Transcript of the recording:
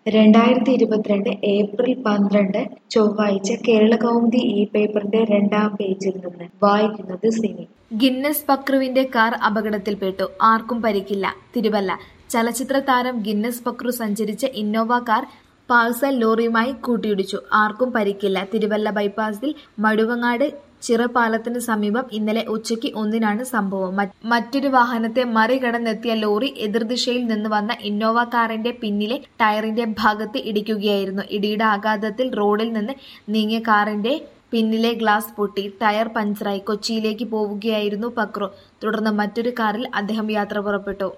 രണ്ടായിരത്തി ഇരുപത്തിരണ്ട് ഏപ്രിൽ പന്ത്രണ്ട് ചൊവ്വാഴ്ച കേരളകൗമുദി ഈ പേപ്പറിന്റെ രണ്ടാം പേജിൽ നിന്ന് വായിക്കുന്നത് സിനി ഗിന്നസ് പക്രുവിന്റെ കാർ അപകടത്തിൽപ്പെട്ടു ആർക്കും പരിക്കില്ല തിരുവല്ല ചലച്ചിത്ര താരം ഗിന്നസ് പക്രു സഞ്ചരിച്ച ഇന്നോവ കാർ പാഴ്സൽ ലോറിയുമായി കൂട്ടിയിടിച്ചു ആർക്കും പരിക്കില്ല തിരുവല്ല ബൈപ്പാസിൽ മടുവങ്ങാട് ചിറപ്പാലത്തിന് സമീപം ഇന്നലെ ഉച്ചയ്ക്ക് ഒന്നിനാണ് സംഭവം മറ്റ് മറ്റൊരു വാഹനത്തെ മറികടന്നെത്തിയ ലോറി എതിർദിശയിൽ നിന്ന് വന്ന ഇന്നോവ കാറിന്റെ പിന്നിലെ ടയറിന്റെ ഭാഗത്ത് ഇടിക്കുകയായിരുന്നു ഇടിയുടെ ആഘാതത്തിൽ റോഡിൽ നിന്ന് നീങ്ങിയ കാറിന്റെ പിന്നിലെ ഗ്ലാസ് പൊട്ടി ടയർ പഞ്ചറായി കൊച്ചിയിലേക്ക് പോവുകയായിരുന്നു പക്രു തുടർന്ന് മറ്റൊരു കാറിൽ അദ്ദേഹം യാത്ര പുറപ്പെട്ടു